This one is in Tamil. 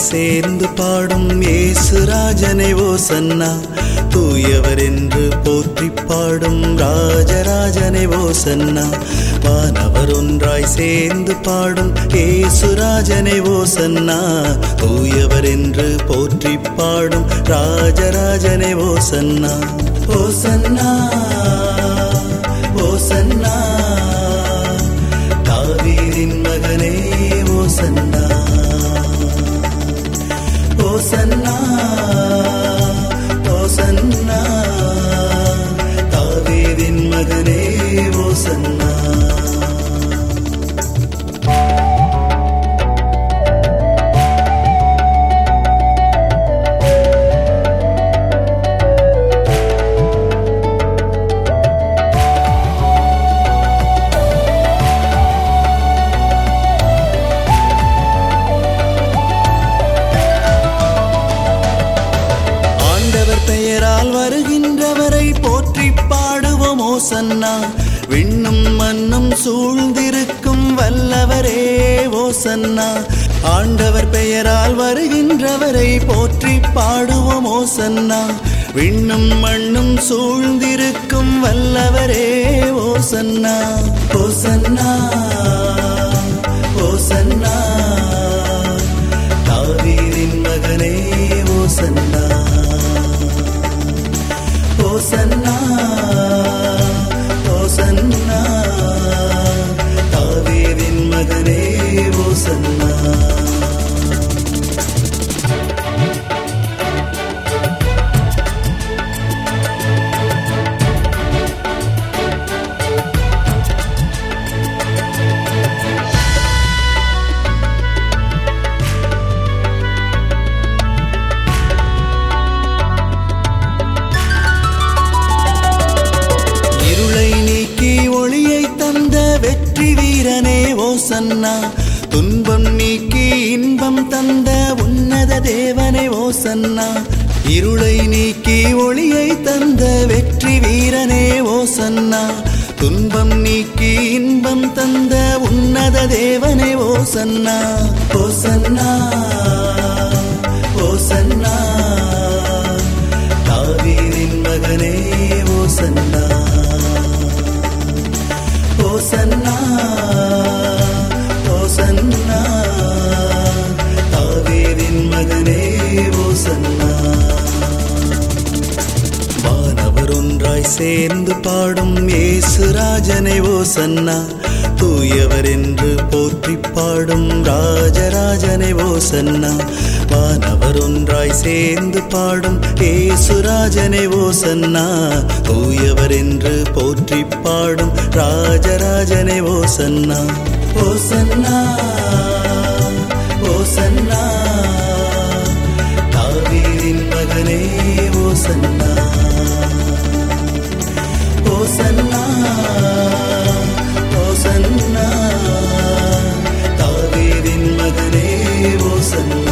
சேர்ந்து பாடும் இயேசு ராஜனை ஓசன்னா தூயவர் என்று போற்றி பாடும் ராஜராஜனை ஓசன்னா வானவர் ஒன்றாய் சேர்ந்து பாடும் இயேசு ராஜனை ஓசன்னா தூயவர் என்று போற்றி பாடும் ராஜராஜனை ஓசன்னா ஓசன்னா ஓசன்னா தாவீதின் மகனே ஓசன்னா ஓசன்னா ஓசன்னா தாவீதின் மகனே ஓசன்னா ஆண்டவர் பெயரால் வருகின்றவரை போற்றி பாடுவோம் ஓசன்னா விண்ணும் மண்ணும் சூழ்ந்திருக்கும் வல்லவரே ஓசன்னா ஆண்டவர் பெயரால் வருகின்றவரை போற்றி பாடுவோம் ஓசன்னா விண்ணும் மண்ணும் சூழ்ந்திருக்கும் வல்லவரே ஓசன்னா ஓசன்னா ஓசன்னா தாவீதின் மகனே ஓசன்னா ஓசன்னா ஓசன்னா தாவீதின் மகனே ஓசன்னா இருளை நீக்கி ஒளியை தந்த வெற்றி வீரனே ஓசன்னா துன்பம் நீக்கி இன்பம் தந்த உன்னத தேவனே ஓசன்னா இருளை நீக்கி ஒளியை தந்த வெற்றி வீரனே ஓசன்னா துன்பம் நீக்கி இன்பம் தந்த உன்னத தேவனே ஓசன்னா ஓசன்னா ஓசன்னா தாவீதின் மகனே ஓசன்னா ஓசன்னா ஓசன்னா தாவீதின் மகனே ஓசன்னா வானவர் ஒன்றாய் சேர்ந்து பாடும் இயேசு ராஜனை ஓசன்னா தூயவர் என்று போற்றி பாடும் ராஜராஜனை ஓசன்னா வானவர் ஒன்றாய் சேர்ந்து பாடும் இயேசு ராஜனை ஓசன்னா தூயவர் என்று போற்றி பாடும் ராஜராஜனை ஓசன்னா ஓசன்னா ஓசன்னா தாவீதின் மகனே ஓசன்னா ஓசன்னா ஓசன்னா தாவீதின் மகனே ஓசன்னா